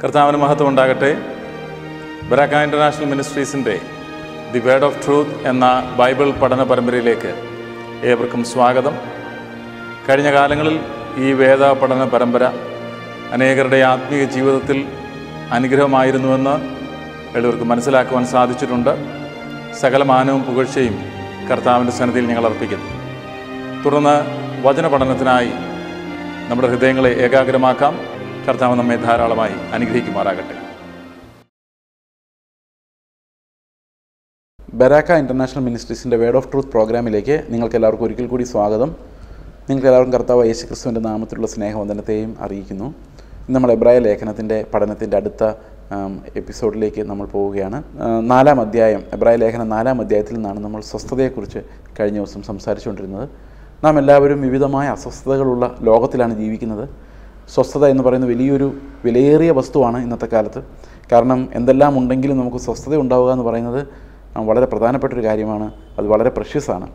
കർത്താവിന് മഹത്വം ഉണ്ടാകട്ടെ ബരാക്ക ഇൻ്റർനാഷണൽ മിനിസ്ട്രീസിൻ്റെ ദി വേർഡ് ഓഫ് ട്രൂത്ത് എന്ന ബൈബിൾ പഠന പരമ്പരയിലേക്ക് ഏവർക്കും സ്വാഗതം കഴിഞ്ഞ കാലങ്ങളിൽ ഈ വേദ പഠന പരമ്പര അനേകരുടെ ആത്മീയ ജീവിതത്തിൽ അനുഗ്രഹമായിരുന്നുവെന്ന് എല്ലാവർക്കും മനസ്സിലാക്കുവാൻ സാധിച്ചിട്ടുണ്ട് സകല മാനവും പുകഴ്ചയും കർത്താവിൻ്റെ സന്നിധിയിൽ ഞങ്ങൾ അർപ്പിക്കുന്നു തുടർന്ന് വചന പഠനത്തിനായി നമ്മുടെ ഹൃദയങ്ങളെ ഏകാഗ്രമാക്കാം കർത്താവ് നമ്മെ ധാരാളമായി അനുഗ്രഹിക്കുമാറാകട്ടെ ബരാക്ക ഇൻ്റർനാഷണൽ മിനിസ്ട്രീസിൻ്റെ വേർഡ് ഓഫ് ട്രൂത്ത് പ്രോഗ്രാമിലേക്ക് നിങ്ങൾക്ക് എല്ലാവർക്കും ഒരിക്കൽ കൂടി സ്വാഗതം നിങ്ങൾക്ക് എല്ലാവർക്കും കർത്താവ് യേശു ക്രിസ്തുവിൻ്റെ നാമത്തിലുള്ള സ്നേഹവന്ദനത്തെയും അറിയിക്കുന്നു ഇന്ന് നമ്മൾ എബ്രായ ലേഖനത്തിൻ്റെ പഠനത്തിൻ്റെ അടുത്ത ആം, എപ്പിസോഡിലേക്ക് നമ്മൾ പോവുകയാണ് ആ, നാലാം അധ്യായം എബ്രായ ലേഖനം നാലാം അധ്യായത്തിൽ നിന്നാണ് നമ്മൾ സ്വസ്ഥതയെക്കുറിച്ച് കഴിഞ്ഞ ദിവസം സംസാരിച്ചുകൊണ്ടിരുന്നത് നാം എല്ലാവരും വിവിധമായ അസ്വസ്ഥതകളുള്ള ലോകത്തിലാണ് ജീവിക്കുന്നത് സ്വസ്ഥത എന്ന് പറയുന്ന വലിയൊരു വിലയേറിയ വസ്തുവാണ് ഇന്നത്തെ കാലത്ത് കാരണം എന്തെല്ലാം ഉണ്ടെങ്കിലും നമുക്ക് സ്വസ്ഥത ഉണ്ടാവുക എന്ന് പറയുന്നത് ആ, വളരെ പ്രധാനപ്പെട്ട ഒരു കാര്യമാണ് അത് വളരെ പ്രഷ്യസാണ്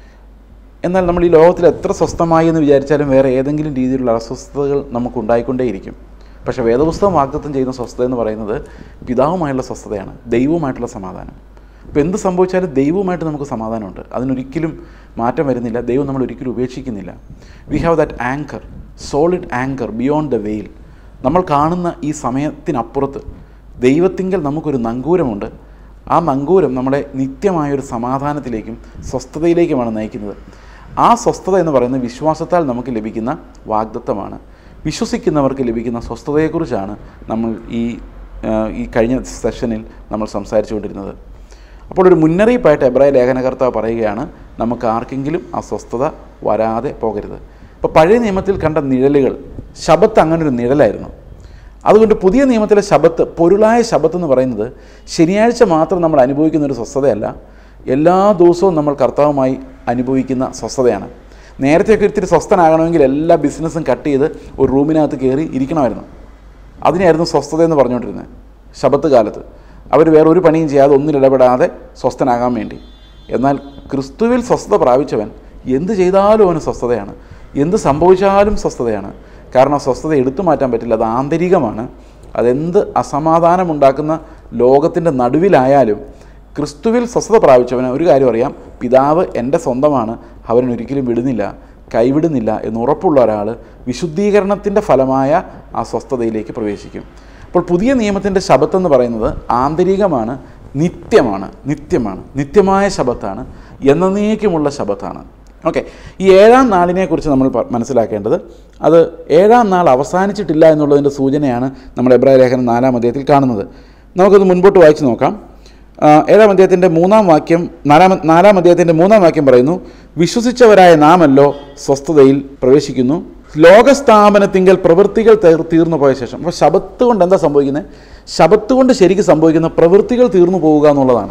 എന്നാൽ നമ്മൾ ഈ ലോകത്തിൽ എത്ര സ്വസ്ഥമായി എന്ന് വിചാരിച്ചാലും വേറെ ഏതെങ്കിലും രീതിയിലുള്ള അസ്വസ്ഥതകൾ നമുക്ക് ഉണ്ടായിക്കൊണ്ടേയിരിക്കും പക്ഷേ വേദപുസ്തകം വാഗ്ദത്തം ചെയ്യുന്ന സ്വസ്ഥത എന്ന് പറയുന്നത് പിതാവുമായുള്ള സ്വസ്ഥതയാണ് ദൈവവുമായിട്ടുള്ള സമാധാനം അപ്പോൾ എന്ത് സംഭവിച്ചാലും ദൈവവുമായിട്ട് നമുക്ക് സമാധാനമുണ്ട് അതിനൊരിക്കലും മാറ്റം വരുന്നില്ല ദൈവം നമ്മൾ ഒരിക്കലും ഉപേക്ഷിക്കുന്നില്ല we have that anchor solid anchor beyond the veil നമ്മൾ കാണുന്ന ഈ സമയത്തിനപ്പുറത്ത് ദൈവത്തിങ്കൽ നമുക്കൊരു നങ്കൂരമുണ്ട് ആ നങ്കൂരം നമ്മളെ നിത്യമായൊരു സമാധാനത്തിലേക്കും സ്വസ്ഥതയിലേക്കുമാണ് നയിക്കുന്നത് ആ സ്വസ്ഥത എന്ന് പറയുന്നത് വിശ്വാസത്താൽ നമുക്ക് ലഭിക്കുന്ന വാഗ്ദത്തമാണ് വിശ്വസിക്കുന്നവർക്ക് ലഭിക്കുന്ന സ്വസ്ഥതയെക്കുറിച്ചാണ് നമ്മൾ ഈ ആ, ഈ കഴിഞ്ഞ സെഷനിൽ നമ്മൾ സംസാരിച്ചുകൊണ്ടിരുന്നത് അപ്പോൾ ഒരു മുന്നറിയിപ്പായിട്ട് എബ്രായ ലേഖനകർത്താവ് പറയുകയാണ് നമുക്ക് ആർക്കെങ്കിലും അസ്വസ്ഥത വരാതെ പോകരുത് ഇപ്പോൾ പഴയ നിയമത്തിൽ കണ്ട നിഴലുകൾ ശബത്ത് അങ്ങനൊരു നിഴലായിരുന്നു അതുകൊണ്ട് പുതിയ നിയമത്തിലെ ശബത്ത് പൊരുളായ ശബത്ത് എന്ന് പറയുന്നത് ശനിയാഴ്ച മാത്രം നമ്മൾ അനുഭവിക്കുന്ന ഒരു സ്വസ്ഥതയല്ല എല്ലാ ദിവസവും നമ്മൾ കർത്താവുമായി അനുഭവിക്കുന്ന സ്വസ്ഥതയാണ് നേരത്തെയൊക്കെ ഇത്തിരി സ്വസ്ഥനാകണമെങ്കിൽ എല്ലാ ബിസിനസ്സും കട്ട് ചെയ്ത് ഒരു റൂമിനകത്ത് കയറി ഇരിക്കണമായിരുന്നു അതിനായിരുന്നു സ്വസ്ഥത എന്ന് പറഞ്ഞുകൊണ്ടിരുന്നത് ശബത്ത് കാലത്ത് അവർ വേറെ ഒരു പണിയും ചെയ്യാതെ ഒന്നിലിടപെടാതെ സ്വസ്ഥനാകാൻ വേണ്ടി എന്നാൽ ക്രിസ്തുവിൽ സ്വസ്ഥത പ്രാപിച്ചവൻ എന്ത് ചെയ്താലും അവന് സ്വസ്ഥതയാണ് എന്ത് സംഭവിച്ചാലും സ്വസ്ഥതയാണ് കാരണം സ്വസ്ഥത എടുത്തു മാറ്റാൻ പറ്റില്ല അത് ആന്തരികമാണ് അതെന്ത് അസമാധാനമുണ്ടാക്കുന്ന ലോകത്തിൻ്റെ നടുവിലായാലും ക്രിസ്തുവിൽ സ്വസ്ഥത പ്രാപിച്ചവന് ഒരു കാര്യം അറിയാം പിതാവ് എൻ്റെ സ്വന്തമാണ് അവൻ ഒരിക്കലും വിടുന്നില്ല കൈവിടുന്നില്ല എന്ന് ഉറപ്പുള്ള ഒരാൾ വിശുദ്ധീകരണത്തിൻ്റെ ഫലമായ ആ സ്വസ്ഥതയിലേക്ക് പ്രവേശിക്കും അപ്പോൾ പുതിയ നിയമത്തിൻ്റെ ശബത്തെന്ന് പറയുന്നത് ആന്തരികമാണ് നിത്യമാണ് നിത്യമാണ് നിത്യമായ ശബത്താണ് എന്നേക്കുമുള്ള ശബത്താണ് ഓക്കെ ഈ ഏഴാം നാളിനെക്കുറിച്ച് നമ്മൾ പ- മനസ്സിലാക്കേണ്ടത് അത് ഏഴാം നാൾ അവസാനിച്ചിട്ടില്ല എന്നുള്ളതിൻ്റെ സൂചനയാണ് നമ്മൾ എബ്രായ ലേഖനം നാലാം അധ്യായത്തിൽ കാണുന്നത് നമുക്കത് മുൻപോട്ട് വായിച്ചു നോക്കാം ആ, ഏഴാം അധ്യായത്തിൻ്റെ മൂന്നാം വാക്യം നാലാം നാലാം അധ്യായത്തിൻ്റെ മൂന്നാം വാക്യം പറയുന്നു വിശ്വസിച്ചവരായ നാമല്ലോ സ്വസ്ഥതയിൽ പ്രവേശിക്കുന്നു ലോകസ്ഥാപനത്തിങ്കൽ പ്രവൃത്തികൾ തീർ തീർന്നു പോയ ശേഷം അപ്പോൾ ശബത്ത് കൊണ്ട് എന്താ സംഭവിക്കുന്നത് ശബത്ത് കൊണ്ട് ശരിക്കും സംഭവിക്കുന്ന പ്രവൃത്തികൾ തീർന്നു പോവുക എന്നുള്ളതാണ്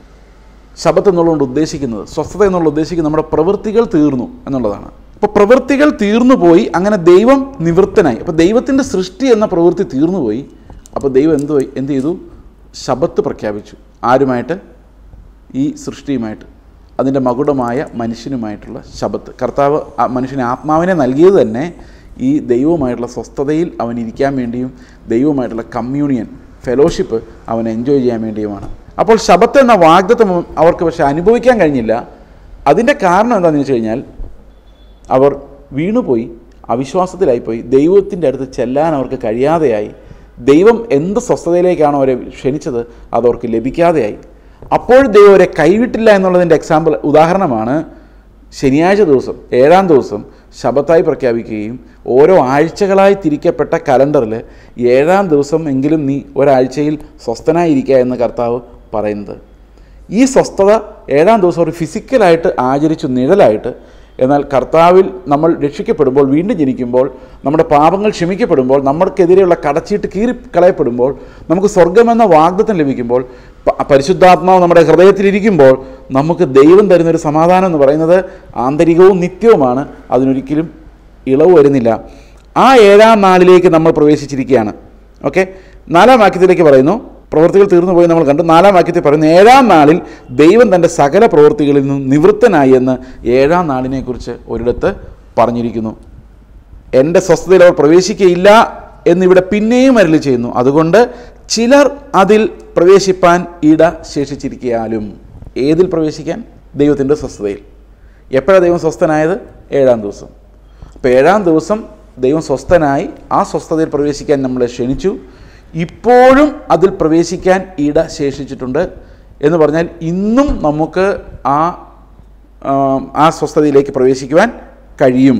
ശബത്ത് എന്നുള്ളതുകൊണ്ട് ഉദ്ദേശിക്കുന്നത് സ്വസ്ഥത എന്നുള്ള ഉദ്ദേശിക്കുന്നത് നമ്മുടെ പ്രവൃത്തികൾ തീർന്നു എന്നുള്ളതാണ് അപ്പോൾ പ്രവൃത്തികൾ തീർന്നു പോയി അങ്ങനെ ദൈവം നിവൃത്തനായി അപ്പോൾ ദൈവത്തിൻ്റെ സൃഷ്ടി എന്ന പ്രവൃത്തി തീർന്നു പോയി അപ്പോൾ ദൈവം എന്ത് പോയി- എന്ത് ചെയ്തു ശബത്ത് പ്രഖ്യാപിച്ചു ആരുമായിട്ട് ഈ സൃഷ്ടിയുമായിട്ട് അതിൻ്റെ മകുടമായ മനുഷ്യനുമായിട്ടുള്ള ശബത്ത് കർത്താവ് ആ മനുഷ്യന് ആത്മാവിനെ നൽകിയത് തന്നെ ഈ ദൈവവുമായിട്ടുള്ള സ്വസ്ഥതയിൽ അവൻ ഇരിക്കാൻ വേണ്ടിയും ദൈവവുമായിട്ടുള്ള കമ്മ്യൂണിയൻ ഫെലോഷിപ്പ് അവൻ എൻജോയ് ചെയ്യാൻ വേണ്ടിയുമാണ് അപ്പോൾ ശബത്ത് എന്ന വാഗ്ദത്തം അവർക്ക് പക്ഷെ അനുഭവിക്കാൻ കഴിഞ്ഞില്ല അതിൻ്റെ കാരണം എന്താണെന്ന് വെച്ച് കഴിഞ്ഞാൽ അവർ വീണുപോയി അവിശ്വാസത്തിലായിപ്പോയി ദൈവത്തിൻ്റെ അടുത്ത് ചെല്ലാൻ അവർക്ക് കഴിയാതെയായി ദൈവം എന്ത് സ്വസ്ഥതയിലേക്കാണോ അവരെ ക്ഷണിച്ചത് അതവർക്ക് ലഭിക്കാതെയായി അപ്പോൾ ദൈവം അവരെ കൈവിട്ടില്ല എന്നുള്ളതിൻ്റെ എക്സാമ്പിൾ ഉദാഹരണമാണ് ശനിയാഴ്ച ദിവസം ഏഴാം ദിവസം ശബത്തായി പ്രഖ്യാപിക്കുകയും ഓരോ ആഴ്ചകളായി തിരിക്കപ്പെട്ട കലണ്ടറിൽ ഏഴാം ദിവസം എങ്കിലും നീ ഒരാഴ്ചയിൽ സ്വസ്ഥനായിരിക്കുക എന്ന് കർത്താവ് പറയുന്നത് ഈ സ്വസ്ഥത ഏഴാം ദിവസം ഒരു ഫിസിക്കലായിട്ട് ആചരിച്ചു നിഴലായിട്ട് എന്നാൽ കർത്താവിൽ നമ്മൾ രക്ഷിക്കപ്പെടുമ്പോൾ വീണ്ടും ജനിക്കുമ്പോൾ നമ്മുടെ പാപങ്ങൾ ക്ഷമിക്കപ്പെടുമ്പോൾ നമ്മൾക്കെതിരെയുള്ള കടച്ചീട്ട് കീറിക്കളയപ്പെടുമ്പോൾ നമുക്ക് സ്വർഗമെന്ന വാഗ്ദത്തം ലഭിക്കുമ്പോൾ പ- പരിശുദ്ധാത്മാവ് നമ്മുടെ ഹൃദയത്തിലിരിക്കുമ്പോൾ നമുക്ക് ദൈവം തരുന്നൊരു സമാധാനം എന്ന് പറയുന്നത് ആന്തരികവും നിത്യവുമാണ് അതിനൊരിക്കലും ഇളവ് വരുന്നില്ല ആ ഏഴാം നാളിലേക്ക് നമ്മൾ പ്രവേശിച്ചിരിക്കുകയാണ് ഓക്കെ നാലാം വാക്യത്തിലേക്ക് പറയുന്നു പ്രവൃത്തികൾ തീർന്നു പോയി നമ്മൾ കണ്ടു നാലാം വാക്യത്തിൽ പറയുന്നു ഏഴാം നാളിൽ ദൈവം തൻ്റെ സകല പ്രവൃത്തികളിൽ നിന്നും നിവൃത്തനായി എന്ന് ഏഴാം നാളിനെക്കുറിച്ച് ഒരിടത്ത് പറഞ്ഞിരിക്കുന്നു എൻ്റെ സ്വസ്ഥതയിൽ അവർ പ്രവേശിക്കുകയില്ല എന്നിവിടെ പിന്നെയും അരളി ചെയ്യുന്നു അതുകൊണ്ട് ചിലർ അതിൽ പ്രവേശിപ്പാൻ ഇട ശേഷിച്ചിരിക്കാലും ഏതിൽ പ്രവേശിക്കാൻ ദൈവത്തിൻ്റെ സ്വസ്ഥതയിൽ എപ്പോഴാണ് ദൈവം സ്വസ്ഥനായത് ഏഴാം ദിവസം അപ്പോൾ ഏഴാം ദിവസം ദൈവം സ്വസ്ഥനായി ആ സ്വസ്ഥതയിൽ പ്രവേശിക്കാൻ നമ്മളെ ക്ഷണിച്ചു ഇപ്പോഴും അതിൽ പ്രവേശിക്കാൻ ഇട ശേഷിച്ചിട്ടുണ്ട് എന്ന് പറഞ്ഞാൽ ഇന്നും നമുക്ക് ആ ആ, ആ സ്വസ്ഥതയിലേക്ക് പ്രവേശിക്കുവാൻ കഴിയും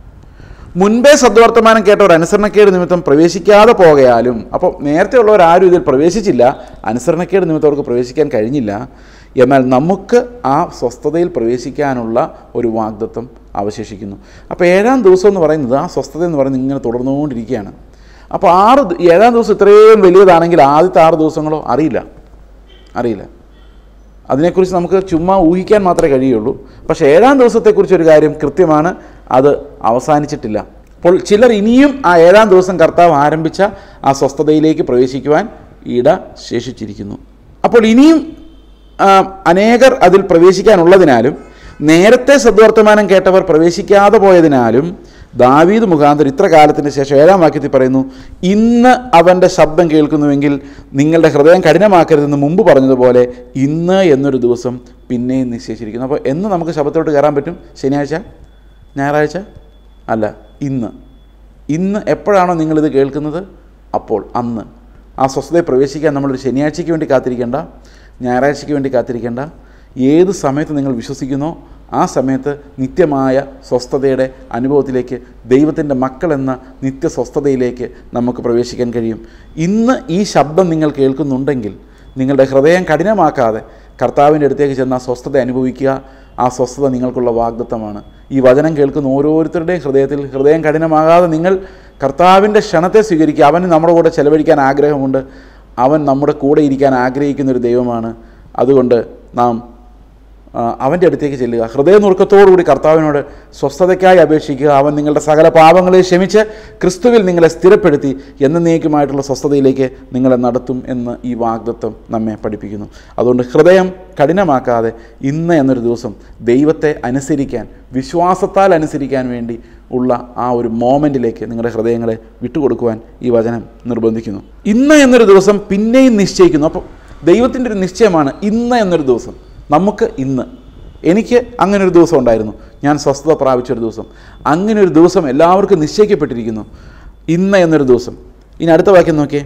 മുൻപേ സദ്വർത്തമാനം കേട്ടവർ അനുസരണക്കേട് നിമിത്തം പ്രവേശിക്കാതെ പോകയാലും അപ്പോൾ നേരത്തെ ഉള്ളവർ ആരും ഇതിൽ പ്രവേശിച്ചില്ല അനുസരണക്കേട് നിമിത്തം അവർക്ക് പ്രവേശിക്കാൻ കഴിഞ്ഞില്ല എന്നാൽ നമുക്ക് ആ സ്വസ്ഥതയിൽ പ്രവേശിക്കാനുള്ള ഒരു വാഗ്ദത്വം അവശേഷിക്കുന്നു അപ്പോൾ ഏഴാം ദിവസം എന്ന് പറയുന്നത് ആ സ്വസ്ഥത എന്ന് പറയുന്നത് ഇങ്ങനെ തുടർന്നുകൊണ്ടിരിക്കുകയാണ് അപ്പോൾ ആറ് ദി- ഏഴാം ദിവസം ഇത്രയും വലിയതാണെങ്കിൽ ആദ്യത്തെ ആറ് ദിവസങ്ങളോ അറിയില്ല അറിയില്ല അതിനെക്കുറിച്ച് നമുക്ക് ചുമ്മാ ഊഹിക്കാൻ മാത്രമേ കഴിയുള്ളൂ പക്ഷേ ഏഴാം ദിവസത്തെക്കുറിച്ച് ഒരു കാര്യം കൃത്യമാണ് അത് അവസാനിച്ചിട്ടില്ല അപ്പോൾ ചിലർ ഇനിയും ആ ഏഴാം ദിവസം കർത്താവ് ആരംഭിച്ച ആ സ്വസ്ഥതയിലേക്ക് പ്രവേശിക്കുവാൻ ഇട ശേഷിച്ചിരിക്കുന്നു അപ്പോൾ ഇനിയും ആ, അനേകർ അതിൽ പ്രവേശിക്കാനുള്ളതിനാലും നേരത്തെ സദ്വർത്തമാനം കേട്ടവർ പ്രവേശിക്കാതെ പോയതിനാലും ദാവീദ് മുഖാന്തരം ഇത്ര കാലത്തിന് ശേഷം ഏഴാം വാക്യത്തിൽ പറയുന്നു ഇന്ന് അവൻ്റെ ശബ്ദം കേൾക്കുന്നുവെങ്കിൽ നിങ്ങളുടെ ഹൃദയം കഠിനമാക്കരുതെന്ന് മുമ്പ് പറഞ്ഞതുപോലെ ഇന്ന് എന്നൊരു ദിവസം പിന്നെയും നിശ്ചയിച്ചിരിക്കുന്നു അപ്പോൾ എന്ന് നമുക്ക് ശബ്ദത്തോട്ട് കയറാൻ പറ്റും ശനിയാഴ്ച ഞായറാഴ്ച അല്ല ഇന്ന് ഇന്ന് എപ്പോഴാണോ നിങ്ങളിത് കേൾക്കുന്നത് അപ്പോൾ അന്ന് ആ സ്വസ്ഥതയിൽ പ്രവേശിക്കാൻ നമ്മളൊരു ശനിയാഴ്ചയ്ക്ക് വേണ്ടി കാത്തിരിക്കേണ്ട ഞായറാഴ്ചയ്ക്ക് വേണ്ടി കാത്തിരിക്കേണ്ട ഏത് സമയത്ത് നിങ്ങൾ വിശ്വസിക്കുന്നോ ആ സമയത്ത് നിത്യമായ സ്വസ്ഥതയുടെ അനുഭവത്തിലേക്ക് ദൈവത്തിൻ്റെ മക്കളെന്ന നിത്യ സ്വസ്ഥതയിലേക്ക് നമുക്ക് പ്രവേശിക്കാൻ കഴിയും ഇന്ന് ഈ ശബ്ദം നിങ്ങൾ കേൾക്കുന്നുണ്ടെങ്കിൽ നിങ്ങളുടെ ഹൃദയം കഠിനമാക്കാതെ കർത്താവിൻ്റെ അടുത്തേക്ക് ചെന്ന് ആ സ്വസ്ഥത അനുഭവിക്കുക ആ സ്വസ്ഥത നിങ്ങൾക്കുള്ള വാഗ്ദത്തമാണ് ഈ വചനം കേൾക്കുന്ന ഓരോരുത്തരുടെയും ഹൃദയത്തിൽ ഹൃദയം കഠിനമാകാതെ നിങ്ങൾ കർത്താവിൻ്റെ ക്ഷണത്തെ സ്വീകരിക്കുക അവന് നമ്മുടെ കൂടെ ചെലവഴിക്കാൻ ആഗ്രഹമുണ്ട് അവൻ നമ്മുടെ കൂടെ ഇരിക്കാൻ ആഗ്രഹിക്കുന്ന ഒരു ദൈവമാണ് അതുകൊണ്ട് നാം ആ, അവൻ്റെ അടുത്തേക്ക് ചെല്ലുക ഹൃദയനുറുക്കത്തോടുകൂടി കർത്താവിനോട് സ്വസ്ഥതയ്ക്കായി അപേക്ഷിക്കുക അവൻ നിങ്ങളുടെ സകല പാപങ്ങളെ ക്ഷമിച്ച് ക്രിസ്തുവിൽ നിങ്ങളെ സ്ഥിരപ്പെടുത്തി എന്നേക്കുമായിട്ടുള്ള സ്വസ്ഥതയിലേക്ക് നിങ്ങളെ നടത്തും എന്ന് ഈ വാഗ്ദത്വം നമ്മെ പഠിപ്പിക്കുന്നു അതുകൊണ്ട് ഹൃദയം കഠിനമാക്കാതെ ഇന്ന് എന്നൊരു ദിവസം ദൈവത്തെ അനുസരിക്കാൻ വിശ്വാസത്താൽ അനുസരിക്കാൻ വേണ്ടി ഉള്ള ആ ഒരു മോമെൻറ്റിലേക്ക് നിങ്ങളുടെ ഹൃദയങ്ങളെ വിട്ടുകൊടുക്കുവാൻ ഈ വചനം നിർബന്ധിക്കുന്നു ഇന്ന് എന്നൊരു ദിവസം പിന്നെയും നിശ്ചയിക്കുന്നു അപ്പോൾ ദൈവത്തിൻ്റെ ഒരു നിശ്ചയമാണ് ഇന്ന് എന്നൊരു ദിവസം നമുക്ക് ഇന്ന് എനിക്ക് അങ്ങനെ ഒരു ദിവസം ഉണ്ടായിരുന്നു ഞാൻ സ്വസ്ഥത പ്രാപിച്ചൊരു ദിവസം അങ്ങനെ ഒരു ദിവസം എല്ലാവർക്കും നിശ്ചയിക്കപ്പെട്ടിരിക്കുന്നു ഇന്ന് എന്നൊരു ദിവസം ഇനി അടുത്ത വാക്യം നോക്കിയേ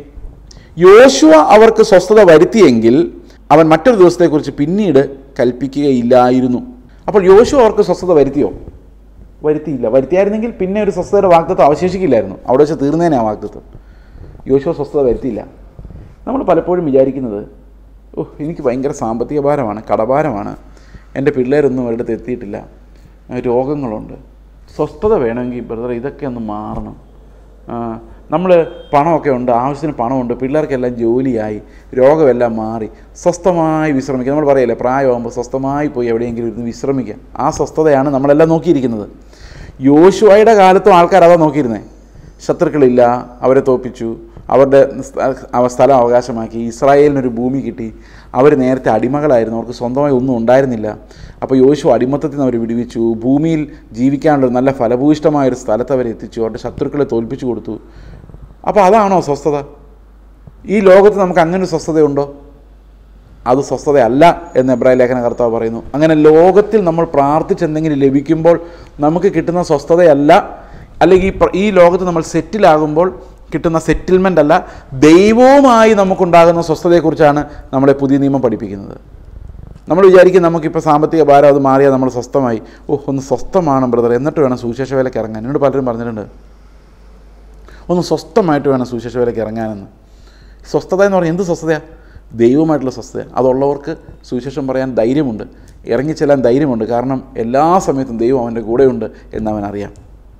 യോശുവ അവർക്ക് സ്വസ്ഥത വരുത്തിയെങ്കിൽ അവൻ മറ്റൊരു ദിവസത്തെക്കുറിച്ച് പിന്നീട് കൽപ്പിക്കുകയില്ലായിരുന്നു അപ്പോൾ യോശുവ അവർക്ക് സ്വസ്ഥത വരുത്തിയോ വരുത്തിയില്ല വരുത്തിയായിരുന്നെങ്കിൽ പിന്നെ ഒരു സ്വസ്ഥതയുടെ വാഗ്ദത്വം അവശേഷിക്കില്ലായിരുന്നു അവിടെ വെച്ച് തീർന്നേനെ ആ വാഗ്ദത്വം യോശുവ സ്വസ്ഥത വരുത്തിയില്ല നമ്മൾ പലപ്പോഴും വിചാരിക്കുന്നത് ഓ എനിക്ക് ഭയങ്കര സാമ്പത്തിക ഭാരമാണ് കടഭാരമാണ് എൻ്റെ പിള്ളേരൊന്നും ഒരിടത്ത് എത്തിയിട്ടില്ല ആ, രോഗങ്ങളുണ്ട് സ്വസ്ഥത വേണമെങ്കിൽ ബ്രദർ ഇതൊക്കെ ഒന്ന് മാറണം നമ്മൾ പണമൊക്കെ ഉണ്ട് ആവശ്യത്തിന് പണമുണ്ട് പിള്ളേർക്കെല്ലാം ജോലിയായി രോഗമെല്ലാം മാറി സ്വസ്ഥമായി വിശ്രമിക്കുക നമ്മൾ പറയല്ലേ പ്രായമാകുമ്പോൾ സ്വസ്ഥമായി പോയി എവിടെയെങ്കിലും ഇരുന്ന് വിശ്രമിക്കാം ആ സ്വസ്ഥതയാണ് നമ്മളെല്ലാം നോക്കിയിരിക്കുന്നത് യോശുവയുടെ കാലത്തും ആൾക്കാർ അതാ നോക്കിയിരുന്നേ ശത്രുക്കളില്ല അവരെ തോപ്പിച്ചു അവരുടെ സ്ഥ- അവ- സ്ഥലം അവകാശമാക്കി ഇസ്രായേലിനൊരു ഭൂമി കിട്ടി അവർ നേരത്തെ അടിമകളായിരുന്നു അവർക്ക് സ്വന്തമായി ഒന്നും ഉണ്ടായിരുന്നില്ല അപ്പോൾ യോശു അടിമത്തത്തിൽ നിന്ന് അവർ വിടുവിച്ചു ഭൂമിയിൽ ജീവിക്കാനുള്ള ഒരു നല്ല ഫലഭൂയിഷ്ടമായ ഒരു സ്ഥലത്ത് അവരെ എത്തിച്ചു അവരുടെ ശത്രുക്കളെ തോൽപ്പിച്ചു കൊടുത്തു അപ്പോൾ അതാണോ സ്വസ്ഥത ഈ ലോകത്ത് നമുക്ക് അങ്ങനെ ഒരു സ്വസ്ഥതയുണ്ടോ അത് സ്വസ്ഥതയല്ല എന്ന് എബ്രാഹിം ലേഖന കർത്താവ് പറയുന്നു അങ്ങനെ ലോകത്തിൽ നമ്മൾ പ്രാർത്ഥിച്ചെന്തെങ്കിലും ലഭിക്കുമ്പോൾ നമുക്ക് കിട്ടുന്ന സ്വസ്ഥതയല്ല അല്ലെങ്കിൽ ഈ പ്ര- ഈ ലോകത്ത് നമ്മൾ സെറ്റിലാകുമ്പോൾ കിട്ടുന്ന സെറ്റിൽമെൻ്റ് അല്ല ദൈവവുമായി നമുക്കുണ്ടാകുന്ന സ്വസ്ഥതയെക്കുറിച്ചാണ് നമ്മളെ പുതിയ നിയമം പഠിപ്പിക്കുന്നത് നമ്മൾ വിചാരിക്കും നമുക്കിപ്പോൾ സാമ്പത്തിക ഭാരം അത് മാറിയാൽ നമ്മൾ സ്വസ്ഥമായി ഓ ഒന്ന് സ്വസ്ഥമാണ് ബ്രദർ എന്നിട്ട് വേണം സുവിശേഷ വേലയ്ക്ക് ഇറങ്ങാൻ എന്നോട് പലരും പറഞ്ഞിട്ടുണ്ട് ഒന്ന് സ്വസ്ഥമായിട്ട് വേണം സുവിശേഷ വേലയ്ക്ക് ഇറങ്ങാനെന്ന് സ്വസ്ഥത എന്ന് പറഞ്ഞാൽ എന്ത് സ്വസ്ഥതയാണ് ദൈവമായിട്ടുള്ള സ്വസ്ഥത അതുള്ളവർക്ക് സുവിശേഷം പറയാൻ ധൈര്യമുണ്ട് ഇറങ്ങിച്ചെല്ലാൻ ധൈര്യമുണ്ട് കാരണം എല്ലാ സമയത്തും ദൈവം അവൻ്റെ കൂടെയുണ്ട് എന്ന് അവൻ അറിയാം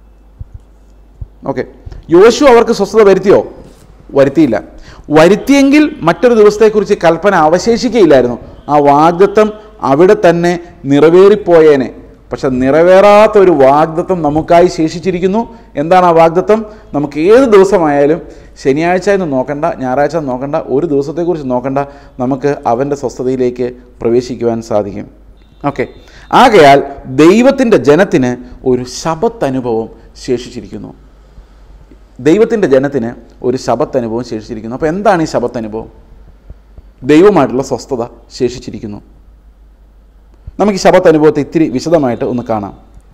ഓക്കെ യോശു അവർക്ക് സ്വസ്ഥത വരുത്തിയോ വരുത്തിയില്ല വരുത്തിയെങ്കിൽ മറ്റൊരു ദിവസത്തെക്കുറിച്ച് കൽപ്പന അവശേഷിക്കുകയില്ലായിരുന്നു ആ വാഗ്ദത്വം അവിടെ തന്നെ നിറവേറിപ്പോയേനെ പക്ഷെ നിറവേറാത്ത ഒരു വാഗ്ദത്വം നമുക്കായി ശേഷിച്ചിരിക്കുന്നു എന്താണ് ആ വാഗ്ദത്വം നമുക്ക് ഏത് ദിവസമായാലും ശനിയാഴ്ച എന്ന് നോക്കണ്ട ഞായറാഴ്ച എന്ന് നോക്കണ്ട ഒരു ദിവസത്തെക്കുറിച്ച് നോക്കണ്ട നമുക്ക് അവൻ്റെ സ്വസ്ഥതയിലേക്ക് പ്രവേശിക്കുവാൻ സാധിക്കും ഓക്കെ ആകയാൽ ദൈവത്തിൻ്റെ ജനത്തിന് ഒരു ശബത്ത് അനുഭവം ശേഷിച്ചിരിക്കുന്നു ദൈവത്തിൻ്റെ ജനത്തിന് ഒരു ശബത്ത് അനുഭവം ശേഷിച്ചിരിക്കുന്നു അപ്പോൾ എന്താണ് ഈ ശബത്ത് അനുഭവം ദൈവമായിട്ടുള്ള സ്വസ്ഥത ശേഷിച്ചിരിക്കുന്നു നമുക്ക് ഈ ശബത്ത് അനുഭവത്തെ ഇത്തിരി വിശദമായിട്ട് ഒന്ന് കാണാം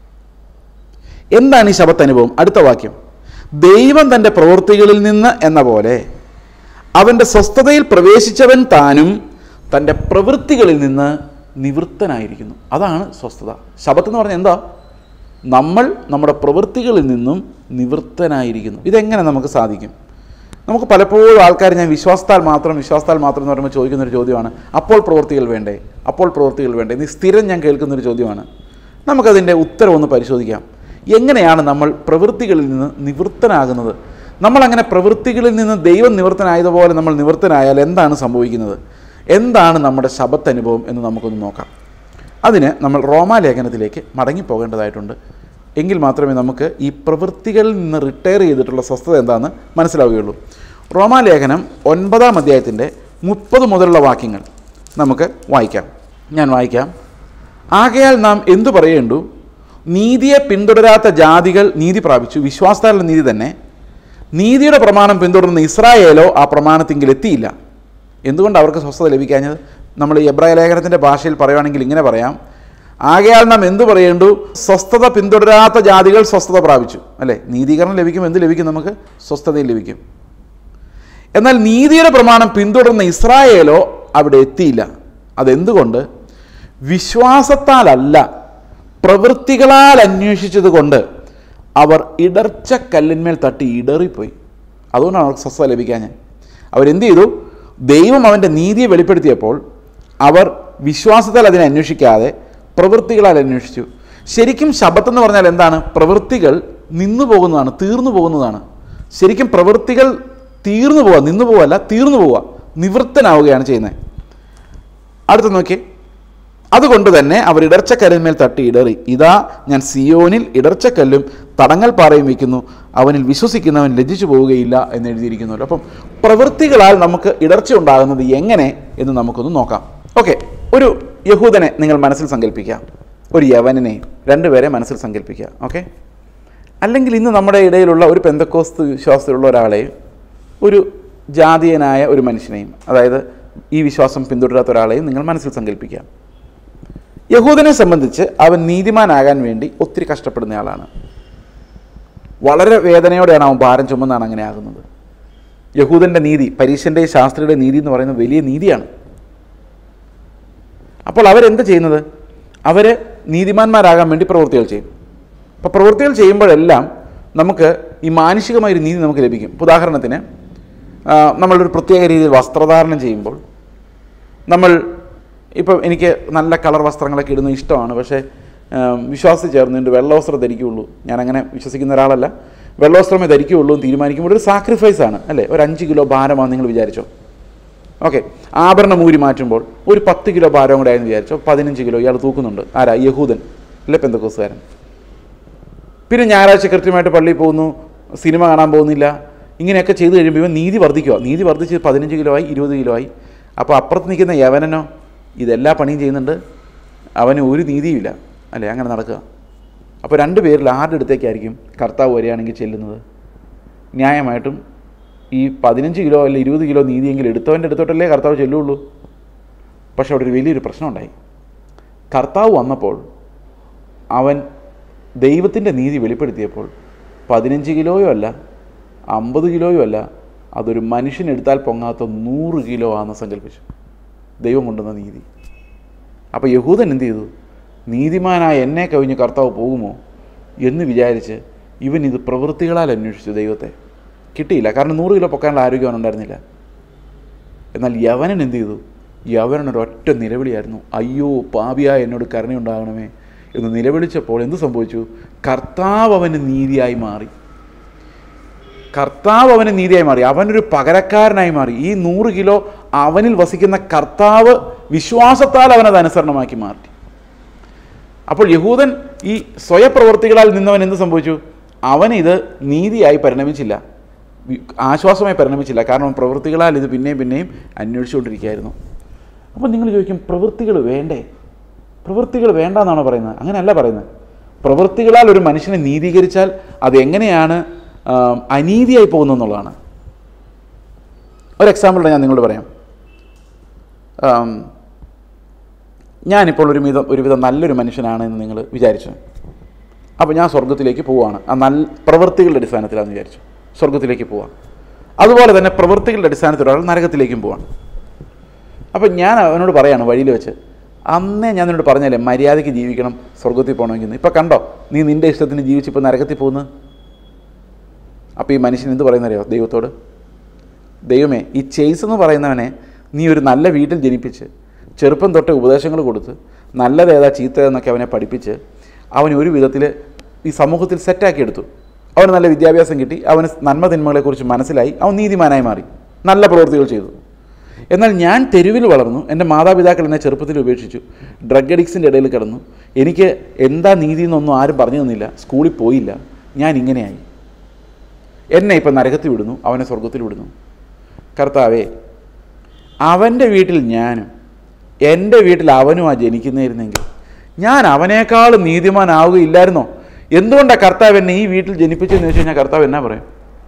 എന്താണ് ഈ ശബത്ത് അനുഭവം അടുത്ത വാക്യം ദൈവം തൻ്റെ പ്രവൃത്തികളിൽ നിന്ന് എന്ന പോലെ അവൻ്റെ സ്വസ്ഥതയിൽ പ്രവേശിച്ചവൻ താനും തൻ്റെ പ്രവൃത്തികളിൽ നിന്ന് നിവൃത്തനായിരിക്കുന്നു അതാണ് സ്വസ്ഥത ശബത്ത് എന്ന് പറഞ്ഞാൽ എന്താ നമ്മൾ നമ്മുടെ പ്രവൃത്തികളിൽ നിന്നും നിവൃത്തനായിരിക്കുന്നു ഇതെങ്ങനെ നമുക്ക് സാധിക്കും നമുക്ക് പലപ്പോഴും ആൾക്കാർ ഞാൻ വിശ്വാസത്താൽ മാത്രം വിശ്വാസത്താൽ മാത്രം എന്ന് പറയുമ്പോൾ ചോദിക്കുന്നൊരു ചോദ്യമാണ് അപ്പോൾ പ്രവൃത്തികൾ വേണ്ടേ അപ്പോൾ പ്രവൃത്തികൾ വേണ്ടേ ഇത് സ്ഥിരം ഞാൻ കേൾക്കുന്നൊരു ചോദ്യമാണ് നമുക്കതിൻ്റെ ഉത്തരം ഒന്ന് പരിശോധിക്കാം എങ്ങനെയാണ് നമ്മൾ പ്രവൃത്തികളിൽ നിന്ന് നിവൃത്തനാകുന്നത് നമ്മളങ്ങനെ പ്രവൃത്തികളിൽ നിന്ന് ദൈവം നിവൃത്തനായതുപോലെ നമ്മൾ നിവൃത്തനായാൽ എന്താണ് സംഭവിക്കുന്നത് എന്താണ് നമ്മുടെ ശബത്ത് അനുഭവം എന്ന് നമുക്കൊന്ന് നോക്കാം അതിന് നമ്മൾ റോമാലേഖനത്തിലേക്ക് മടങ്ങിപ്പോകേണ്ടതായിട്ടുണ്ട് എങ്കിൽ മാത്രമേ നമുക്ക് ഈ പ്രവൃത്തികളിൽ നിന്ന് റിട്ടയർ ചെയ്തിട്ടുള്ള സ്വസ്ഥത എന്താണെന്ന് മനസ്സിലാവുകയുള്ളൂ റോമാലേഖനം ഒൻപതാം അധ്യായത്തിൻ്റെ മുപ്പത് മുതലുള്ള വാക്യങ്ങൾ നമുക്ക് വായിക്കാം ഞാൻ വായിക്കാം ആകയാൽ നാം എന്തു പറയേണ്ടു നീതിയെ പിന്തുടരാത്ത ജാതികൾ നീതി പ്രാപിച്ചു വിശ്വാസത്താലുള്ള നീതി തന്നെ നീതിയുടെ പ്രമാണം പിന്തുടർന്ന ഇസ്രായേലോ ആ പ്രമാണത്തിങ്കിൽ എത്തിയില്ല എന്തുകൊണ്ട് അവർക്ക് സ്വസ്ഥത ലഭിക്കാഞ്ഞത് നമ്മൾ ഈ എബ്രായ ലേഖനത്തിൻ്റെ ഭാഷയിൽ പറയുവാണെങ്കിൽ ഇങ്ങനെ പറയാം ആകയാൽ നാം എന്തു പറയേണ്ടു സ്വസ്ഥത പിന്തുടരാത്ത ജാതികൾ സ്വസ്ഥത പ്രാപിച്ചു അല്ലേ നീതീകരണം ലഭിക്കും എന്ത് ലഭിക്കും നമുക്ക് സ്വസ്ഥതയും ലഭിക്കും എന്നാൽ നീതിയുടെ പ്രമാണം പിന്തുടർന്ന ഇസ്രായേലോ അവിടെ എത്തിയില്ല അതെന്തുകൊണ്ട് വിശ്വാസത്താലല്ല പ്രവൃത്തികളാൽ അന്വേഷിച്ചത് കൊണ്ട് അവർ ഇടർച്ച കല്ലിന്മേൽ തട്ടി ഇടറിപ്പോയി അതുകൊണ്ടാണ് അവർക്ക് സ്വസ്ഥത ലഭിക്കാൻ അവരെന്ത് ചെയ്തു ദൈവം അവൻ്റെ നീതിയെ വെളിപ്പെടുത്തിയപ്പോൾ അവർ വിശ്വാസത്താൽ അതിനെ അന്വേഷിക്കാതെ പ്രവൃത്തികളാൽ അന്വേഷിച്ചു ശരിക്കും ശബത്ത് എന്ന് പറഞ്ഞാൽ എന്താണ് പ്രവൃത്തികൾ നിന്നു പോകുന്നതാണ് തീർന്നു പോകുന്നതാണ് ശരിക്കും പ്രവൃത്തികൾ തീർന്നു പോവുക നിന്നു പോവല്ല തീർന്നു പോവുക നിവൃത്തനാവുകയാണ് ചെയ്യുന്നത് അടുത്ത നോക്കി അതുകൊണ്ട് തന്നെ അവർ ഇടർച്ചക്കല്ലിന്മേൽ തട്ടി ഇടറി ഇതാ ഞാൻ സിയോനിൽ ഇടർച്ചക്കല്ലും തടങ്ങൽ പാറയും വയ്ക്കുന്നു അവനിൽ വിശ്വസിക്കുന്നവൻ ലജ്ജിച്ചു പോവുകയില്ല എന്ന് എഴുതിയിരിക്കുന്നുള്ളൂ അപ്പം പ്രവൃത്തികളാൽ നമുക്ക് ഇടർച്ച ഉണ്ടാകുന്നത് എങ്ങനെ എന്ന് നമുക്കൊന്ന് നോക്കാം ഓക്കെ ഒരു യഹൂദനെ നിങ്ങൾ മനസ്സിൽ സങ്കല്പിക്കുക ഒരു യവനെ രണ്ടുപേരെ മനസ്സിൽ സങ്കല്പിക്കുക ഓക്കെ അല്ലെങ്കിൽ ഇന്ന് നമ്മുടെ ഇടയിലുള്ള ഒരു പെന്തക്കോസ്ത് വിശ്വാസത്തിലുള്ള ഒരാളെയും ഒരു ജാതീയനായ ഒരു മനുഷ്യനെയും അതായത് ഈ വിശ്വാസം പിന്തുടരാത്ത ഒരാളെയും നിങ്ങൾ മനസ്സിൽ സങ്കല്പിക്കുക യഹൂദനെ സംബന്ധിച്ച് അവൻ നീതിമാനാകാൻ വേണ്ടി ഒത്തിരി കഷ്ടപ്പെടുന്നയാളാണ് വളരെ വേദനയോടെയാണ് അവൻ ഭാരം ചുമന്നാണ് അങ്ങനെ ആകുന്നത് യഹൂദൻ്റെ നീതി പരീക്ഷൻ്റെ ശാസ്ത്രിയുടെ നീതി എന്ന് പറയുന്നത് വലിയ നീതിയാണ് അപ്പോൾ അവരെന്ത് ചെയ്യുന്നത് അവർ നീതിമാന്മാരാകാൻ വേണ്ടി പ്രവൃത്തികൾ ചെയ്യും അപ്പോൾ പ്രവൃത്തികൾ ചെയ്യുമ്പോഴെല്ലാം നമുക്ക് ഈ മാനുഷികമായൊരു നീതി നമുക്ക് ലഭിക്കും ഇപ്പൊ ഉദാഹരണത്തിന് ആ, നമ്മളൊരു പ്രത്യേക രീതിയിൽ വസ്ത്രധാരണം ചെയ്യുമ്പോൾ നമ്മൾ ഇപ്പം എനിക്ക് നല്ല കളർ വസ്ത്രങ്ങളൊക്കെ ഇടുന്നത് ഇഷ്ടമാണ് പക്ഷേ ആ, വിശ്വാസത്തിൽ ചേർന്നുകൊണ്ട് വെള്ളവസ്ത്രം ധരിക്കുകയുള്ളൂ ഞാനങ്ങനെ വിശ്വസിക്കുന്ന ഒരാളല്ല വെള്ളവസ്ത്രമേ ധരിക്കുകയുള്ളൂ എന്ന് തീരുമാനിക്കുമ്പോൾ ഒരു സാക്രിഫൈസ് ആണ് അല്ലേ ഒരു അഞ്ച് കിലോ ഭാരമാണ് നിങ്ങൾ വിചാരിച്ചോ ഓക്കെ ആഭരണം ഊരി മാറ്റുമ്പോൾ ഒരു പത്ത് കിലോ ഭാരം കൂടെ ആയെന്ന് വിചാരിച്ചോ പതിനഞ്ച് കിലോ ഇയാൾ തൂക്കുന്നുണ്ട് ആരാ യഹൂദൻ അല്ലേ പെന്തക്കോസുകാരൻ പിന്നെ ഞായറാഴ്ച കൃത്യമായിട്ട് പള്ളിയിൽ പോകുന്നു സിനിമ കാണാൻ പോകുന്നില്ല ഇങ്ങനെയൊക്കെ ചെയ്ത് കഴിയുമ്പോൾ ഇവൻ നീതി വർദ്ധിക്കുക നീതി വർദ്ധിച്ച് പതിനഞ്ച് കിലോ ആയി ഇരുപത് കിലോ ആയി അപ്പോൾ അപ്പുറത്ത് നിൽക്കുന്ന യവനനോ ഇതെല്ലാ പണിയും ചെയ്യുന്നുണ്ട് അവന് ഒരു നീതിയുമില്ല അല്ലേ അങ്ങനെ നടക്കുക അപ്പോൾ രണ്ട് പേരിൽ ആരുടെ അടുത്തേക്കായിരിക്കും കർത്താവ് വരികയാണെങ്കിൽ ചെല്ലുന്നത് ന്യായമായിട്ടും ഈ പതിനഞ്ച് കിലോ അല്ല ഇരുപത് കിലോ നീതിയെങ്കിലും എടുത്തവൻ്റെ അടുത്തോട്ടല്ലേ കർത്താവ് ചെല്ലുള്ളൂ പക്ഷെ അവിടെ ഒരു വലിയൊരു പ്രശ്നമുണ്ടായി കർത്താവ് വന്നപ്പോൾ അവൻ ദൈവത്തിൻ്റെ നീതി വെളിപ്പെടുത്തിയപ്പോൾ പതിനഞ്ച് കിലോയോ അല്ല അമ്പത് കിലോയോ അല്ല അതൊരു മനുഷ്യനെടുത്താൽ പൊങ്ങാത്ത നൂറ് കിലോ ആണെന്ന് സങ്കല്പിച്ചു ദൈവം കൊണ്ടുവന്ന നീതി അപ്പോൾ യഹൂദൻ എന്ത് ചെയ്തു നീതിമാനായ എന്നെ കവിഞ്ഞ് കർത്താവ് പോകുമോ എന്ന് വിചാരിച്ച് ഇവൻ ഇത് പ്രവൃത്തികളാൽ അന്വേഷിച്ചു ദൈവത്തെ കിട്ടിയില്ല കാരണം നൂറ് കിലോ പൊക്കാനുള്ള ആരോഗ്യം അവനുണ്ടായിരുന്നില്ല എന്നാൽ യവനൻ എന്ത് ചെയ്തു യവനൻ ഒരൊറ്റ നിലവിളിയായിരുന്നു അയ്യോ പാപിയായ എന്നോട് കരുണയുണ്ടാകണമേ എന്ന് നിലവിളിച്ചപ്പോൾ എന്ത് സംഭവിച്ചു കർത്താവ് അവന് നീതിയായി മാറി കർത്താവ് അവന് നീതിയായി മാറി അവനൊരു പകരക്കാരനായി മാറി ഈ നൂറ് കിലോ അവനിൽ വസിക്കുന്ന കർത്താവ് വിശ്വാസത്താൽ അവനത് അനുസരണമാക്കി മാറ്റി അപ്പോൾ യഹൂദൻ ഈ സ്വയപ്രവർത്തികളാൽ നിന്നവൻ എന്ത് സംഭവിച്ചു അവനിത് നീതിയായി പരിണമിച്ചില്ല വി- ആശ്വാസമായി പരിണമിച്ചില്ല കാരണം പ്രവൃത്തികളാൽ ഇത് പിന്നെയും പിന്നെയും അന്വേഷിച്ചുകൊണ്ടിരിക്കുകയായിരുന്നു അപ്പോൾ നിങ്ങൾ ചോദിക്കും പ്രവൃത്തികൾ വേണ്ടേ പ്രവൃത്തികൾ വേണ്ട എന്നാണോ പറയുന്നത് അങ്ങനെയല്ല പറയുന്നത് പ്രവൃത്തികളാൽ ഒരു മനുഷ്യനെ നീതീകരിച്ചാൽ അത് എങ്ങനെയാണ് ആം, അനീതിയായി പോകുന്നു എന്നുള്ളതാണ് ഒരു എക്സാമ്പിൾ ഞാൻ നിങ്ങളോട് പറയാം ആം, ഞാനിപ്പോൾ ഒരു വിധം ഒരുവിധം നല്ലൊരു മനുഷ്യനാണ് എന്ന് നിങ്ങൾ വിചാരിച്ചു അപ്പോൾ ഞാൻ സ്വർഗത്തിലേക്ക് പോവുകയാണ് ആ നല്ല പ്രവൃത്തികളുടെ അടിസ്ഥാനത്തിലാണെന്ന് വിചാരിച്ചു സ്വർഗത്തിലേക്ക് പോവാം അതുപോലെ തന്നെ പ്രവൃത്തികളുടെ അടിസ്ഥാനത്തിൽ ഒരാൾ നരകത്തിലേക്കും പോവാണ് അപ്പം ഞാൻ അവനോട് പറയാണ് വഴിയിൽ വെച്ച് അന്നേ ഞാൻ നിന്നോട് പറഞ്ഞല്ലേ മര്യാദയ്ക്ക് ജീവിക്കണം സ്വർഗത്തിൽ പോകണമെങ്കിൽ ഇപ്പം കണ്ടോ നീ നിൻ്റെ ഇഷ്ടത്തിന് ജീവിച്ചിപ്പോൾ നരകത്തിൽ പോകുന്നു അപ്പോൾ ഈ മനുഷ്യൻ എന്ത് പറയുന്നറിയോ ദൈവത്തോട് ദൈവമേ ഈ ചെയ്സ് എന്ന് പറയുന്നവനെ നീ ഒരു നല്ല വീട്ടിൽ ജനിപ്പിച്ച് ചെറുപ്പം തൊട്ട് ഉപദേശങ്ങൾ കൊടുത്ത് നല്ലതേതാ ചീത്തതെന്നൊക്കെ അവനെ പഠിപ്പിച്ച് അവൻ ഒരു വിധത്തിൽ ഈ സമൂഹത്തിൽ സെറ്റാക്കി എടുത്തു അവന് നല്ല വിദ്യാഭ്യാസം കിട്ടി അവന് നന്മ തിന്മകളെക്കുറിച്ച് മനസ്സിലായി അവൻ നീതിമാനായി മാറി നല്ല പ്രവൃത്തികൾ ചെയ്തു എന്നാൽ ഞാൻ തെരുവിൽ വളർന്നു എൻ്റെ മാതാപിതാക്കൾ എന്നെ ചെറുപ്പത്തിൽ ഉപേക്ഷിച്ചു ഡ്രഗ് അഡിക്സിൻ്റെ ഇടയിൽ കിടന്നു എനിക്ക് എന്താ നീതി എന്നൊന്നും ആരും പറഞ്ഞു തന്നില്ല സ്കൂളിൽ പോയില്ല ഞാൻ ഇങ്ങനെയായി എന്നെ ഇപ്പം നരകത്തിൽ വിടുന്നു അവനെ സ്വർഗത്തിൽ വിടുന്നു കർത്താവേ അവൻ്റെ വീട്ടിൽ ഞാനും എൻ്റെ വീട്ടിൽ അവനുമാണ് ജനിക്കുന്നതായിരുന്നെങ്കിൽ ഞാൻ അവനേക്കാളും നീതിമാനാവുകയില്ലായിരുന്നോ എന്തുകൊണ്ടാണ് കർത്താവ് എന്നെ ഈ വീട്ടിൽ ജനിപ്പിച്ചതെന്ന് ചോദിച്ചു കഴിഞ്ഞാൽ കർത്താവ് എന്നാ പറയും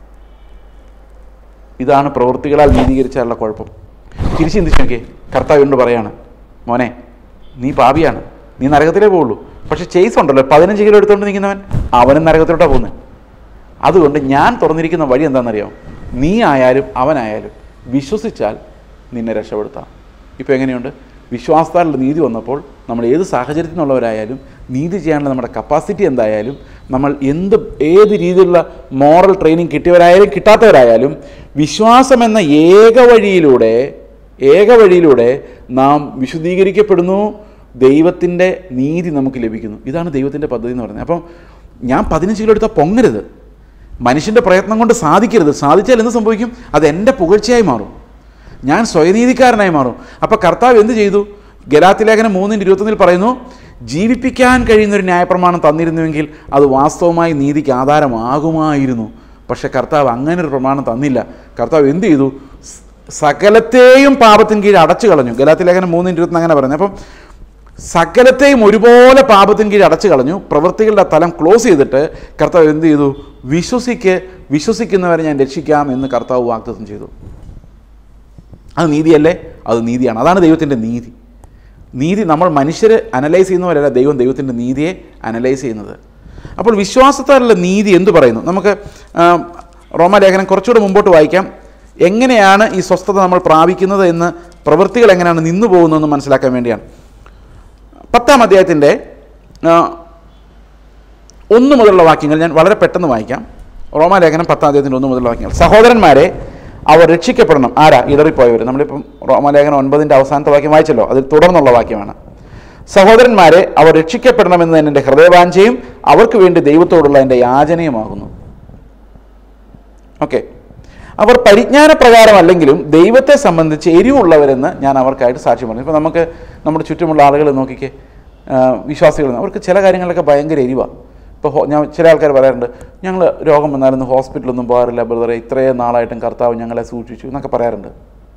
ഇതാണ് പ്രവൃത്തികളാൽ നീതീകരിച്ചാലുള്ള കുഴപ്പം തിരിച്ച് ചിന്തിച്ച് നോക്കിയേ കർത്താവ് കൊണ്ട് പറയാണ് മോനെ നീ പാപിയാണ് നീ നരകത്തിലേ പോകുള്ളൂ പക്ഷെ ചെയ്സ് ഉണ്ടല്ലോ പതിനഞ്ച് കിലോ എടുത്തുകൊണ്ട് നിൽക്കുന്നവൻ അവനും നരകത്തിലോട്ടാണ് പോകുന്നത് അതുകൊണ്ട് ഞാൻ തുറന്നിരിക്കുന്ന വഴി എന്താണെന്നറിയാമോ നീ ആയാലും അവനായാലും വിശ്വസിച്ചാൽ നിന്നെ രക്ഷപ്പെടുത്താം ഇപ്പോൾ എങ്ങനെയുണ്ട് വിശ്വാസത്താലുള്ള നീതി വന്നപ്പോൾ നമ്മൾ ഏത് സാഹചര്യത്തിൽ നിന്നുള്ളവരായാലും നീതി ചെയ്യാനുള്ള നമ്മുടെ കപ്പാസിറ്റി എന്തായാലും നമ്മൾ എന്ത് ഏത് രീതിയിലുള്ള മോറൽ ട്രെയിനിങ് കിട്ടിയവരായാലും കിട്ടാത്തവരായാലും വിശ്വാസം എന്ന ഏക വഴിയിലൂടെ ഏക വഴിയിലൂടെ നാം വിശുദ്ധീകരിക്കപ്പെടുന്നു ദൈവത്തിൻ്റെ നീതി നമുക്ക് ലഭിക്കുന്നു ഇതാണ് ദൈവത്തിൻ്റെ പദ്ധതി എന്ന് പറയുന്നത് അപ്പം ഞാൻ പതിനഞ്ച് കിലോ എടുത്താൽ പൊങ്ങരുത് മനുഷ്യൻ്റെ പ്രയത്നം കൊണ്ട് സാധിക്കരുത് സാധിച്ചാൽ എന്ത് സംഭവിക്കും അത് എൻ്റെ പുകഴ്ചയായി മാറും ഞാൻ സ്വയനീതിക്കാരനായി മാറും അപ്പോൾ കർത്താവ് എന്ത് ചെയ്തു ഗലാത്തി ലേഖനം മൂന്നിൻ്റെ ഇരുപത്തൊന്നിൽ പറയുന്നു ജീവിപ്പിക്കാൻ കഴിയുന്ന ഒരു ന്യായപ്രമാണം തന്നിരുന്നുവെങ്കിൽ അത് വാസ്തവമായി നീതിക്ക് ആധാരമാകുമായിരുന്നു പക്ഷേ കർത്താവ് അങ്ങനെ ഒരു പ്രമാണം തന്നില്ല കർത്താവ് എന്ത് ചെയ്തു സ് സകലത്തെയും പാപത്തിന് കീഴ് അടച്ചു കളഞ്ഞു ഗലാത്തി ലേഖനം മൂന്നിൻ്റെ ഇരുപത്തി അങ്ങനെ പറയുന്നത് അപ്പം സകലത്തെയും ഒരുപോലെ പാപത്തിന് കീഴ് അടച്ചു കളഞ്ഞു പ്രവൃത്തികളുടെ തലം ക്ലോസ് ചെയ്തിട്ട് കർത്താവ് എന്ത് ചെയ്തു വിശ്വസിക്ക് വിശ്വസിക്കുന്നവരെ ഞാൻ രക്ഷിക്കാം എന്ന് കർത്താവ് വാഗ്ദത്തം ചെയ്തു അത് നീതിയല്ലേ അത് നീതിയാണ് അതാണ് ദൈവത്തിൻ്റെ നീതി നീതി നമ്മൾ മനുഷ്യർ അനലൈസ് ചെയ്യുന്നവരല്ല ദൈവം ദൈവത്തിൻ്റെ നീതിയെ അനലൈസ് ചെയ്യുന്നത് അപ്പോൾ വിശ്വാസത്താലുള്ള നീതി എന്തു പറയുന്നു നമുക്ക് ആ, റോമാലേഖനം കുറച്ചുകൂടെ മുമ്പോട്ട് വായിക്കാം എങ്ങനെയാണ് ഈ സ്വസ്ഥത നമ്മൾ പ്രാപിക്കുന്നത് എന്ന് പ്രവൃത്തികൾ എങ്ങനെയാണ് നിന്നു പോകുന്നതെന്ന് മനസ്സിലാക്കാൻ വേണ്ടിയാണ് പത്താം അധ്യായത്തിൻ്റെ ആ, ഒന്ന് മുതലുള്ള വാക്യങ്ങൾ ഞാൻ വളരെ പെട്ടെന്ന് വായിക്കാം റോമാലേഖനം പത്താം അധ്യായത്തിൻ്റെ ഒന്ന് മുതലുള്ള വാക്യങ്ങൾ സഹോദരന്മാരെ അവർ രക്ഷിക്കപ്പെടണം ആരാ ഇടറിപ്പോയവർ നമ്മളിപ്പം റോമാലേഖനം ഒൻപതിൻ്റെ അവസാനത്തെ വാക്യം വായിച്ചല്ലോ അതിൽ തുടർന്നുള്ള വാക്യമാണ് സഹോദരന്മാരെ അവർ രക്ഷിക്കപ്പെടണമെന്ന് തന്നെ എൻ്റെ ഹൃദയവാഞ്ചയും അവർക്ക് വേണ്ടി ദൈവത്തോടുള്ള എൻ്റെ യാചനയുമാകുന്നു ഓക്കെ അവർ പരിജ്ഞാനപ്രകാരമല്ലെങ്കിലും ദൈവത്തെ സംബന്ധിച്ച് എരിവുള്ളവരെന്ന് ഞാൻ അവർക്കായിട്ട് സാക്ഷ്യം പറഞ്ഞു ഇപ്പോൾ നമുക്ക് നമ്മുടെ ചുറ്റുമുള്ള ആളുകൾ നോക്കിക്കേ ആ, വിശ്വാസികൾ അവർക്ക് ചില കാര്യങ്ങളിലൊക്കെ ഭയങ്കര എരിവാണ് ഇപ്പോൾ ഹോ- ഞാൻ ചില ആൾക്കാർ പറയാറുണ്ട് ഞങ്ങൾ രോഗം വന്നാലൊന്നും ഹോസ്പിറ്റലൊന്നും പോകാറില്ല ബ്രദറെ ഇത്രയും നാളായിട്ടും കർത്താവ് ഞങ്ങളെ സൂക്ഷിച്ചു എന്നൊക്കെ പറയാറുണ്ട്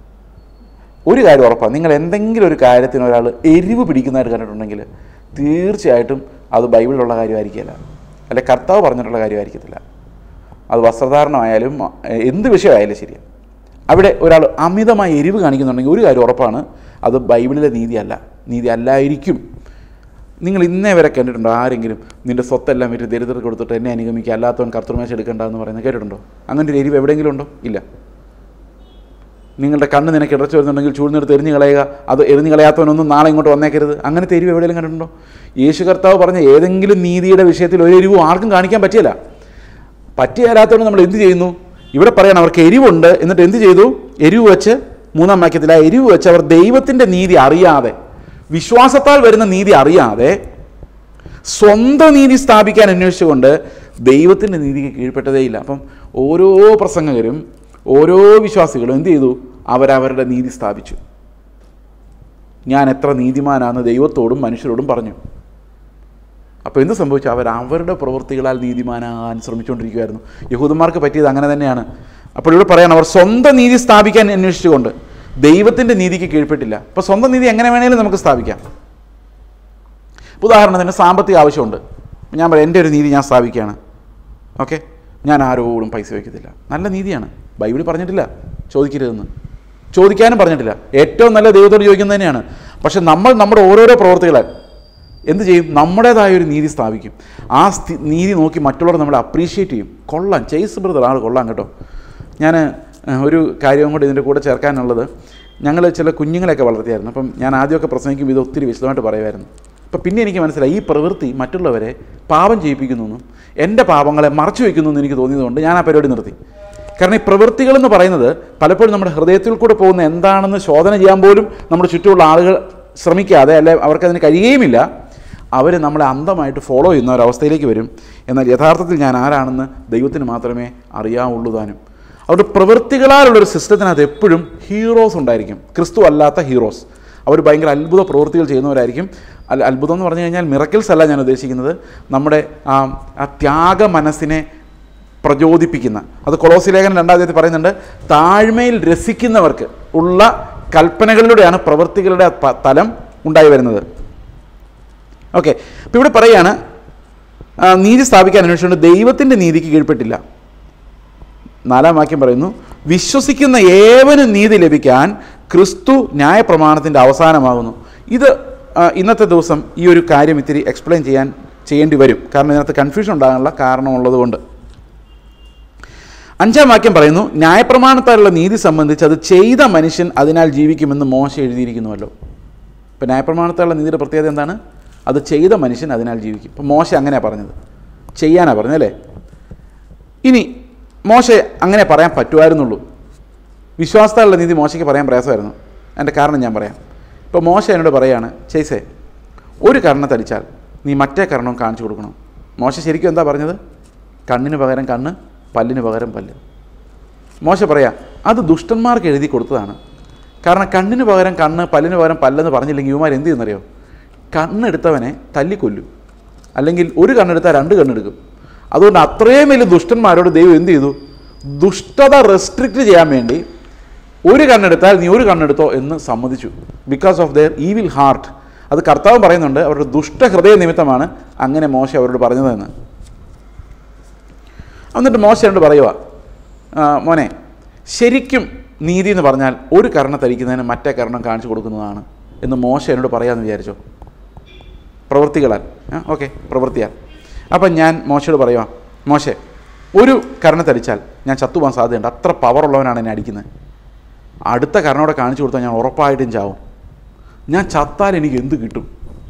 ഒരു കാര്യം ഉറപ്പാണ് നിങ്ങൾ എന്തെങ്കിലും ഒരു കാര്യത്തിന് ഒരാൾ എരിവ് പിടിക്കുന്നതായിട്ട് കണ്ടിട്ടുണ്ടെങ്കിൽ തീർച്ചയായിട്ടും അത് ബൈബിളിലുള്ള കാര്യമായിരിക്കില്ല അല്ലെ കർത്താവ് പറഞ്ഞിട്ടുള്ള കാര്യമായിരിക്കത്തില്ല അത് വസ്ത്രധാരണമായാലും എ- എന്ത് വിഷയമായാലും ശരി അവിടെ ഒരാൾ അമിതമായി എരിവ് കാണിക്കുന്നുണ്ടെങ്കിൽ ഒരു കാര്യം ഉറപ്പാണ് അത് ബൈബിളിലെ നീതിയല്ല നീതി അല്ലായിരിക്കും നിങ്ങൾ ഇന്നേ വരെ കണ്ടിട്ടുണ്ടോ ആരെങ്കിലും നിൻ്റെ സ്വത്തെല്ലാം വിറ്റ് ദരിദ്രർക്ക് കൊടുത്തിട്ട് എന്നെ അനുഗമിക്കുക അല്ലാത്തവൻ കർത്തൃമേശ എടുക്കണ്ട എന്ന് പറയുന്നത് കേട്ടിട്ടുണ്ടോ അങ്ങനെ ഒരു എരിവ് എവിടെയെങ്കിലും ഉണ്ടോ ഇല്ല നിങ്ങളുടെ കണ്ണ് നിനക്ക് ഇടച്ചു വരുന്നുണ്ടെങ്കിൽ ചൂഴ്ന്നെടുത്ത് എറിഞ്ഞു കളയുക അത് എറിഞ്ഞു കളയാത്തവനൊന്നും നാളെ ഇങ്ങോട്ട് വന്നേക്കരുത് അങ്ങനത്തെ എരിവ് എവിടെയെങ്കിലും കണ്ടിട്ടുണ്ടോ യേശു കർത്താവ് പറഞ്ഞ ഏതെങ്കിലും നീതിയുടെ വിഷയത്തിൽ ഒരു എരിവും ആർക്കും കാണിക്കാൻ പറ്റില്ല പറ്റിയാലാത്തവന് നമ്മൾ എന്ത് ചെയ്യുന്നു ഇവിടെ പറയണം അവർക്ക് എരിവുണ്ട് എന്നിട്ട് എന്ത് ചെയ്തു എരിവ് വെച്ച് മൂന്നാം വാക്യത്തിൽ ആ എരിവ് വെച്ച് അവർ ദൈവത്തിൻ്റെ നീതി അറിയാതെ വിശ്വാസത്താൽ വരുന്ന നീതി അറിയാതെ സ്വന്തം നീതി സ്ഥാപിക്കാൻ അന്വേഷിച്ചുകൊണ്ട് ദൈവത്തിൻ്റെ നീതിക്ക് കീഴ്പ്പെട്ടതേയില്ല അപ്പം ഓരോ പ്രസംഗകരും ഓരോ വിശ്വാസികളും എന്ത് ചെയ്തു അവരവരുടെ നീതി സ്ഥാപിച്ചു ഞാൻ എത്ര നീതിമാനാണെന്ന് ദൈവത്തോടും മനുഷ്യരോടും പറഞ്ഞു അപ്പോൾ എന്ത് സംഭവിച്ചു അവർ അവരുടെ പ്രവൃത്തികളാൽ നീതിമാനാകാൻ ശ്രമിച്ചുകൊണ്ടിരിക്കുമായിരുന്നു യഹൂദന്മാർക്ക് പറ്റിയത് അങ്ങനെ തന്നെയാണ് അപ്പോൾ ഇവിടെ പറയണം അവർ സ്വന്തം നീതി സ്ഥാപിക്കാൻ അന്വേഷിച്ചുകൊണ്ട് ദൈവത്തിൻ്റെ നീതിക്ക് കീഴ്പ്പെട്ടില്ല അപ്പോൾ സ്വന്തം നീതി എങ്ങനെ വേണേലും നമുക്ക് സ്ഥാപിക്കാം ഉദാഹരണത്തിന് സാമ്പത്തിക ആവശ്യമുണ്ട് ഞാൻ പറയാം എൻ്റെ ഒരു നീതി ഞാൻ സ്ഥാപിക്കുകയാണ് ഓക്കെ ഞാൻ ആരോടും പൈസ വയ്ക്കത്തില്ല നല്ല നീതിയാണ് ബൈബിളിൽ പറഞ്ഞിട്ടില്ല ചോദിക്കരുതെന്ന് ചോദിക്കാനും പറഞ്ഞിട്ടില്ല ഏറ്റവും നല്ല ദൈവത്തോട് ചോദിക്കുന്നത് തന്നെയാണ് പക്ഷെ നമ്മൾ നമ്മുടെ ഓരോരോ പ്രവർത്തികളാൽ എന്ത് ചെയ്യും നമ്മുടേതായ ഒരു നീതി സ്ഥാപിക്കും ആ സ്ഥി നീതി നോക്കി മറ്റുള്ളവർ നമ്മളെ അപ്രീഷിയേറ്റ് ചെയ്യും കൊള്ളാം ചെയ്സ് ബ്രദർ ആൾ കൊള്ളാം കേട്ടോ ഞാൻ ഒരു കാര്യവും കൂടി ഇതിൻ്റെ കൂടെ ചേർക്കാനുള്ളത് ഞങ്ങൾ ചില കുഞ്ഞുങ്ങളെയൊക്കെ വളർത്തിയായിരുന്നു അപ്പം ഞാൻ ആദ്യമൊക്കെ പ്രസംഗിക്കുമ്പോൾ ഇത് ഒത്തിരി വിശദമായിട്ട് പറയുമായിരുന്നു അപ്പം പിന്നെ എനിക്ക് മനസ്സിലായി ഈ പ്രവൃത്തി മറ്റുള്ളവരെ പാപം ചെയ്യിപ്പിക്കുന്നു എന്നും എൻ്റെ പാപങ്ങളെ മറച്ചു വയ്ക്കുന്നു എന്ന് എനിക്ക് തോന്നിയതുകൊണ്ട് ഞാൻ ആ പരിപാടി നിർത്തി കാരണം ഈ പ്രവൃത്തികൾ എന്ന് പറയുന്നത് പലപ്പോഴും നമ്മുടെ ഹൃദയത്തിൽ കൂടെ പോകുന്ന എന്താണെന്ന് ശോധന ചെയ്യാൻ പോലും നമ്മുടെ ചുറ്റുമുള്ള ആളുകൾ ശ്രമിക്കാതെ അല്ലെ അവർക്കതിന് കഴിയുകയുമില്ല അവർ നമ്മളെ അന്ധമായിട്ട് ഫോളോ ചെയ്യുന്ന ഒരവസ്ഥയിലേക്ക് വരും എന്നാൽ യഥാർത്ഥത്തിൽ ഞാൻ ആരാണെന്ന് ദൈവത്തിന് മാത്രമേ അറിയാവുള്ളൂ താനും അവരുടെ പ്രവൃത്തികളാലുള്ളൊരു സിസ്റ്റത്തിനകത്ത് എപ്പോഴും ഹീറോസ് ഉണ്ടായിരിക്കും ക്രിസ്തു അല്ലാത്ത ഹീറോസ് അവർ ഭയങ്കര അത്ഭുത പ്രവൃത്തികൾ ചെയ്യുന്നവരായിരിക്കും അല്ല അത്ഭുതം എന്ന് പറഞ്ഞു കഴിഞ്ഞാൽ മിറക്കിൾസ് അല്ല ഞാൻ ഉദ്ദേശിക്കുന്നത് നമ്മുടെ ആ ആ ത്യാഗ മനസ്സിനെ പ്രചോദിപ്പിക്കുന്ന അത് കൊളോസി ലേഖനം രണ്ടാം തീയതി പറയുന്നുണ്ട് താഴ്മയിൽ രസിക്കുന്നവർക്ക് ഉള്ള കൽപ്പനകളിലൂടെയാണ് പ്രവൃത്തികളുടെ പ- തലം ഉണ്ടായി വരുന്നത് ഓക്കെ അപ്പോൾ ഇവിടെ പറയാണ് ആ, നീതി സ്ഥാപിക്കാൻ അന്വേഷിച്ചുകൊണ്ട് ദൈവത്തിൻ്റെ നീതിക്ക് കീഴ്പ്പെട്ടില്ല നാലാം വാക്യം പറയുന്നു വിശ്വസിക്കുന്ന ഏവനും നീതി ലഭിക്കാൻ ക്രിസ്തു ന്യായപ്രമാണത്തിൻ്റെ അവസാനമാകുന്നു ഇത് ആ, ഇന്നത്തെ ദിവസം ഈ ഒരു കാര്യം ഇത്തിരി എക്സ്പ്ലെയിൻ ചെയ്യാൻ ചെയ്യേണ്ടി വരും കാരണം ഇതിനകത്ത് കൺഫ്യൂഷൻ ഉണ്ടാകാനുള്ള കാരണമുള്ളത് കൊണ്ട് അഞ്ചാം വാക്യം പറയുന്നു ന്യായപ്രമാണത്താലുള്ള നീതി സംബന്ധിച്ച് അത് ചെയ്ത മനുഷ്യൻ അതിനാൽ ജീവിക്കുമെന്ന് മോശ എഴുതിയിരിക്കുന്നുവല്ലോ ഇപ്പം ന്യായപ്രമാണത്താലുള്ള നീതിയുടെ പ്രത്യേകത എന്താണ് അത് ചെയ്ത മനുഷ്യൻ അതിനാൽ ജീവിക്കും ഇപ്പം മോശ അങ്ങനെയാണ് പറഞ്ഞത് ചെയ്യാനാണ് പറഞ്ഞല്ലേ ഇനി മോശ അങ്ങനെ പറയാൻ പറ്റുമായിരുന്നുള്ളൂ വിശ്വാസത്താലുള്ള നീതി മോശയ്ക്ക് പറയാൻ പ്രയാസമായിരുന്നു എൻ്റെ കാരണം ഞാൻ പറയാം ഇപ്പോൾ മോശ എന്നോട് പറയാണ് ചേസേ ഒരു കർണത്തടിച്ചാൽ നീ മറ്റേ കർണം കാണിച്ചു കൊടുക്കണം മോശ ശരിക്കും എന്താ പറഞ്ഞത് കണ്ണിന് പകരം കണ്ണ് പല്ലിന് പകരം പല്ല് മോശ പറയാ അത് ദുഷ്ടന്മാർക്ക് എഴുതി കൊടുത്തതാണ് കാരണം കണ്ണിന് പകരം കണ്ണ് പല്ലിന് പകരം പല്ലെന്ന് പറഞ്ഞില്ലെങ്കിൽ ഇവന്മാർ എന്ത് ചെയ്യുന്നറിയോ കണ്ണെടുത്തവനെ തല്ലിക്കൊല്ലും അല്ലെങ്കിൽ ഒരു കണ്ണെടുത്താൽ രണ്ട് കണ്ണെടുക്കും അതുകൊണ്ട് അത്രയും വലിയ ദുഷ്ടന്മാരോട് ദൈവം എന്ത് ചെയ്തു ദുഷ്ടത റെസ്ട്രിക്റ്റ് ചെയ്യാൻ വേണ്ടി ഒരു കണ്ണെടുത്താൽ നീ ഒരു കണ്ണെടുത്തോ എന്ന് സമ്മതിച്ചു because of their evil heart അത് കർത്താവ് പറയുന്നുണ്ട് അവരുടെ ദുഷ്ടഹൃദയ നിമിത്തമാണ് അങ്ങനെ മോശ അവരോട് പറഞ്ഞതെന്ന് എന്നിട്ട് മോശ എന്നോട് പറയുക "ആ, മോനെ ശരിക്കും നീതി എന്ന് പറഞ്ഞാൽ ഒരു കർണം തരിക്കുന്നതിന് മറ്റേ കർണം കാണിച്ചു കൊടുക്കുന്നതാണ് എന്ന് മോശ എന്നോട് പറയാമെന്ന് വിചാരിച്ചോ പ്രവൃത്തികളാൽ ഓക്കെ പ്രവൃത്തിയാൽ അപ്പം ഞാൻ മോശയോട് പറയുക മോശെ ഒരു കർണത്തടിച്ചാൽ ഞാൻ ചത്തുപോകാൻ സാധ്യതയുണ്ട് അത്ര പവറുള്ളവനാണ് എന്നെ അടിക്കുന്നത് അടുത്ത കർണോടെ കാണിച്ചു കൊടുത്താൽ ഞാൻ ഉറപ്പായിട്ടും ചാവും ഞാൻ ചത്താൽ എനിക്ക് എന്ത് കിട്ടും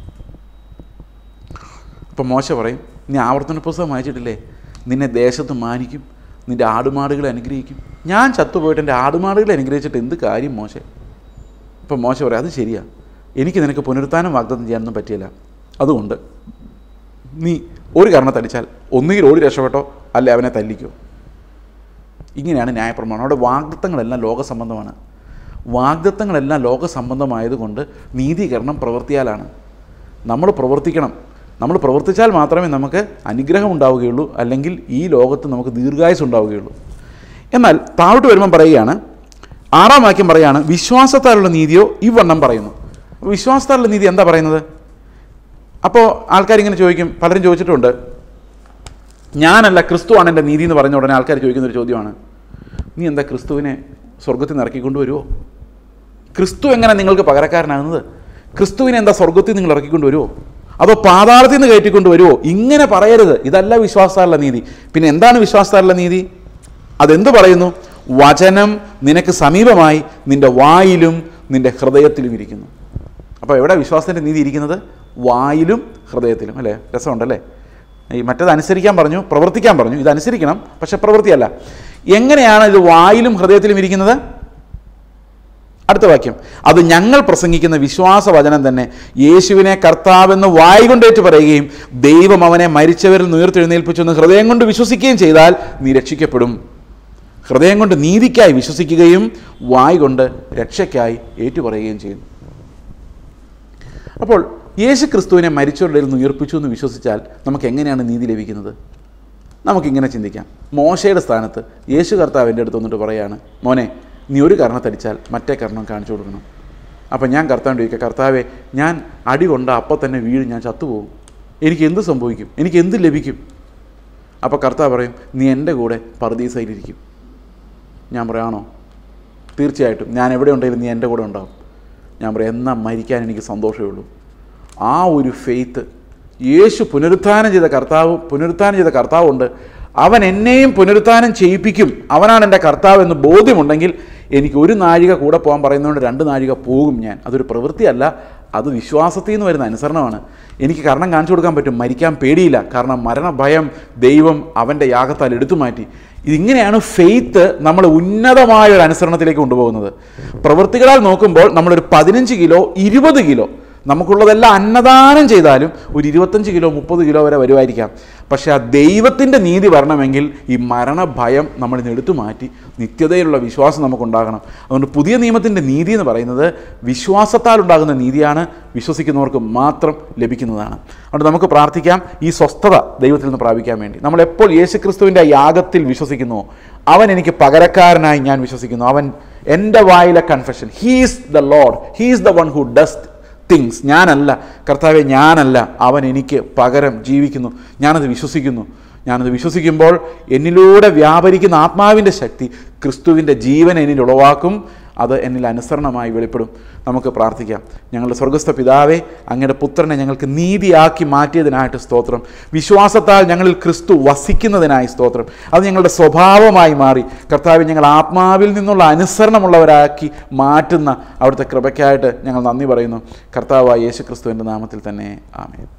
അപ്പം മോശ പറയും നീ ആവർത്തന പുസ്തകം വായിച്ചിട്ടില്ലേ നിന്നെ ദേശത്ത് മാനിക്കും നിൻ്റെ ആടുമാടുകളെ അനുഗ്രഹിക്കും ഞാൻ ചത്തുപോയിട്ട് എൻ്റെ ആടുമാടുകളെ അനുഗ്രഹിച്ചിട്ട് എന്ത് കാര്യം മോശ ഇപ്പം മോശ പറയും അത് ശരിയാ എനിക്ക് നിനക്ക് പുനരുത്ഥാനം വാഗ്ദത്തം ചെയ്യാനൊന്നും പറ്റിയില്ല അതുകൊണ്ട് നീ ഒരു കാരണത്തടിച്ചാൽ ഒന്നുകിൽ ഓടി രക്ഷപ്പെട്ടോ അല്ലെ അവനെ തല്ലിക്കോ ഇങ്ങനെയാണ് ന്യായപ്രമാണം അവിടെ വാഗ്ദത്തങ്ങളെല്ലാം ലോകസംബന്ധമാണ് വാഗ്ദത്തങ്ങളെല്ലാം ലോകസംബന്ധമായതുകൊണ്ട് നീതീകരണം പ്രവർത്തിയാലാണ് നമ്മൾ പ്രവർത്തിക്കണം നമ്മൾ പ്രവർത്തിച്ചാൽ മാത്രമേ നമുക്ക് അനുഗ്രഹം ഉണ്ടാവുകയുള്ളൂ അല്ലെങ്കിൽ ഈ ലോകത്ത് നമുക്ക് ദീർഘായുസ് ഉണ്ടാവുകയുള്ളൂ എന്നാൽ താഴോട്ട് വരുമ്പം പറയുകയാണ് ആറാം വാക്യം പറയുകയാണ് വിശ്വാസത്താലുള്ള നീതിയോ ഇവണ്ണം പറയുന്നു അപ്പോൾ വിശ്വാസത്താലുള്ള നീതി എന്താ പറയുന്നത് അപ്പോൾ ആൾക്കാരിങ്ങനെ ചോദിക്കും പലരും ചോദിച്ചിട്ടുണ്ട് ഞാനല്ല ക്രിസ്തുവാണ് എൻ്റെ നീതി എന്ന് പറഞ്ഞ ഉടനെ ആൾക്കാർ ചോദിക്കുന്ന ഒരു ചോദ്യമാണ് നീ എന്താ ക്രിസ്തുവിനെ സ്വർഗത്തിൽ നിന്ന് ഇറക്കിക്കൊണ്ട് വരുമോ ക്രിസ്തു എങ്ങനെ നിങ്ങൾക്ക് പകരക്കാരനാകുന്നത് ക്രിസ്തുവിനെ എന്താ സ്വർഗത്തിൽ നിങ്ങൾ ഇറക്കിക്കൊണ്ട് വരുമോ അതോ പാതാളത്തിൽ നിന്ന് കയറ്റിക്കൊണ്ട് വരുമോ ഇങ്ങനെ പറയരുത് ഇതല്ല വിശ്വാസത്താലുള്ള നീതി പിന്നെ എന്താണ് വിശ്വാസത്താലുള്ള നീതി അതെന്ത് പറയുന്നു വചനം നിനക്ക് സമീപമായി നിന്റെ വായിലും നിന്റെ ഹൃദയത്തിലും ഇരിക്കുന്നു അപ്പോൾ എവിടെ വിശ്വാസത്തിൻ്റെ നീതി ഇരിക്കുന്നത് വായിലും ഹൃദയത്തിലും അല്ലേ രസമുണ്ടല്ലേ ഈ മറ്റേത് അനുസരിക്കാൻ പറഞ്ഞു പ്രവർത്തിക്കാൻ പറഞ്ഞു ഇത് അനുസരിക്കണം പക്ഷെ പ്രവൃത്തിയല്ല എങ്ങനെയാണ് ഇത് വായിലും ഹൃദയത്തിലും ഇരിക്കുന്നത് അടുത്ത വാക്യം അത് ഞങ്ങൾ പ്രസംഗിക്കുന്ന വിശ്വാസവചനം തന്നെ യേശുവിനെ കർത്താവെന്ന് വായി കൊണ്ടേറ്റ് പറയുകയും ദൈവം അവനെ മരിച്ചവരിൽ നീർത്തെഴുന്നേൽപ്പിച്ചെന്ന് ഹൃദയം കൊണ്ട് വിശ്വസിക്കുകയും ചെയ്താൽ നീ രക്ഷിക്കപ്പെടും ഹൃദയം കൊണ്ട് നീതിക്കായി വിശ്വസിക്കുകയും വായി കൊണ്ട് രക്ഷയ്ക്കായി ഏറ്റുപറയുകയും ചെയ്യുന്നു അപ്പോൾ യേശു ക്രിസ്തുവിനെ മരിച്ചവരുടെ ഇടയിൽ നിന്ന് ഉയർപ്പിച്ചു എന്ന് വിശ്വസിച്ചാൽ നമുക്ക് എങ്ങനെയാണ് നീതി ലഭിക്കുന്നത് നമുക്കിങ്ങനെ ചിന്തിക്കാം മോശയുടെ സ്ഥാനത്ത് യേശു കർത്താവ് എൻ്റെ അടുത്ത് വന്നിട്ട് പറയാണ് മോനെ നീ ഒരു കർണത്തടിച്ചാൽ മറ്റേ കർണം കാണിച്ചു കൊടുക്കണം അപ്പം ഞാൻ കർത്താവിൻ്റെ ചോദിക്കുക കർത്താവെ ഞാൻ അടി കൊണ്ട അപ്പം തന്നെ വീഴും ഞാൻ ചത്തുപോകും എനിക്ക് എന്ത് സംഭവിക്കും എനിക്ക് എന്ത് ലഭിക്കും അപ്പോൾ കർത്താവ് പറയും നീ എൻ്റെ കൂടെ പർദീസയിലിരിക്കും ഞാൻ പറയാണോ തീർച്ചയായിട്ടും ഞാൻ എവിടെ ഉണ്ടെങ്കിലും നീ എൻ്റെ കൂടെ ഉണ്ടാവും ഞാൻ പറയാം എന്നാൽ മരിക്കാൻ എനിക്ക് സന്തോഷമേ ഉള്ളൂ ആ ഒരു ഫെയ്ത്ത് യേശു പുനരുത്ഥാനം ചെയ്ത കർത്താവ് പുനരുത്ഥാനം ചെയ്ത കർത്താവുണ്ട് അവൻ എന്നെയും പുനരുത്ഥാനം ചെയ്യിപ്പിക്കും അവനാണ് എൻ്റെ കർത്താവ് എന്ന് ബോധ്യമുണ്ടെങ്കിൽ എനിക്ക് ഒരു നാഴിക കൂടെ പോകാൻ പറയുന്നതുകൊണ്ട് രണ്ട് നാഴിക പോകും ഞാൻ അതൊരു പ്രവൃത്തിയല്ല അത് വിശ്വാസത്തിൽ നിന്ന് വരുന്ന അനുസരണമാണ് എനിക്ക് കാരണം കാണിച്ചു കൊടുക്കാൻ പറ്റും മരിക്കാൻ പേടിയില്ല കാരണം മരണഭയം ദൈവം അവൻ്റെ യാഗത്താൽ എടുത്തു മാറ്റി ഇതിങ്ങനെയാണ് ഫെയ്ത്ത് നമ്മൾ ഉന്നതമായ ഒരു അനുസരണത്തിലേക്ക് കൊണ്ടുപോകുന്നത് പ്രവൃത്തികളാൽ നോക്കുമ്പോൾ നമ്മളൊരു പതിനഞ്ച് കിലോ ഇരുപത് കിലോ നമുക്കുള്ളതെല്ലാം അന്നദാനം ചെയ്താലും ഒരു ഇരുപത്തഞ്ച് കിലോ മുപ്പത് കിലോ വരെ വരുമായിരിക്കാം പക്ഷേ ആ ദൈവത്തിൻ്റെ നീതി വരണമെങ്കിൽ ഈ മരണഭയം നമ്മളിൽ നിന്ന് എടുത്തു മാറ്റി നിത്യതയിലുള്ള വിശ്വാസം നമുക്കുണ്ടാകണം അതുകൊണ്ട് പുതിയ നിയമത്തിൻ്റെ നീതി എന്ന് പറയുന്നത് വിശ്വാസത്താൽ ഉണ്ടാകുന്ന നീതിയാണ് വിശ്വസിക്കുന്നവർക്ക് മാത്രം ലഭിക്കുന്നതാണ് അതുകൊണ്ട് നമുക്ക് പ്രാർത്ഥിക്കാം ഈ സ്വസ്ഥത ദൈവത്തിൽ നിന്ന് പ്രാപിക്കാൻ വേണ്ടി നമ്മൾ എപ്പോൾ യേശുക്രിസ്തുവിൻ്റെ യാഗത്തിൽ വിശ്വസിക്കുന്നുവോ അവൻ എനിക്ക് പകരക്കാരനായി ഞാൻ വിശ്വസിക്കുന്നു അവൻ എൻ്റെ വായിലെ confession he's the lord he's the one who does things ഞാനല്ല കർത്താവെ ഞാനല്ല അവൻ എനിക്ക് പകരം ജീവിക്കുന്നു ഞാനത് വിശ്വസിക്കുന്നു ഞാനത് വിശ്വസിക്കുമ്പോൾ എന്നിലൂടെ വ്യാപരിക്കുന്ന ആത്മാവിൻ്റെ ശക്തി ക്രിസ്തുവിൻ്റെ ജീവൻ എന്നിൽ ഉളവാക്കും അത് എന്നിൽ അനുസരണമായി വെളിപ്പെടും നമുക്ക് പ്രാർത്ഥിക്കാം ഞങ്ങളുടെ സ്വർഗസ്ഥ പിതാവെ അങ്ങയുടെ പുത്രനെ ഞങ്ങൾക്ക് നീതിയാക്കി മാറ്റിയതിനായിട്ട് സ്തോത്രം വിശ്വാസത്താൽ ഞങ്ങളിൽ ക്രിസ്തു വസിക്കുന്നതിനായി സ്തോത്രം അത് ഞങ്ങളുടെ സ്വഭാവമായി മാറി കർത്താവ് ഞങ്ങൾ ആത്മാവിൽ നിന്നുള്ള അനുസരണമുള്ളവരാക്കി മാറ്റുന്ന അവിടുത്തെ കൃപയ്ക്കായിട്ട് ഞങ്ങൾ നന്ദി പറയുന്നു കർത്താവായ യേശു ക്രിസ്തുവിൻ്റെ നാമത്തിൽ തന്നെ ആമേൻ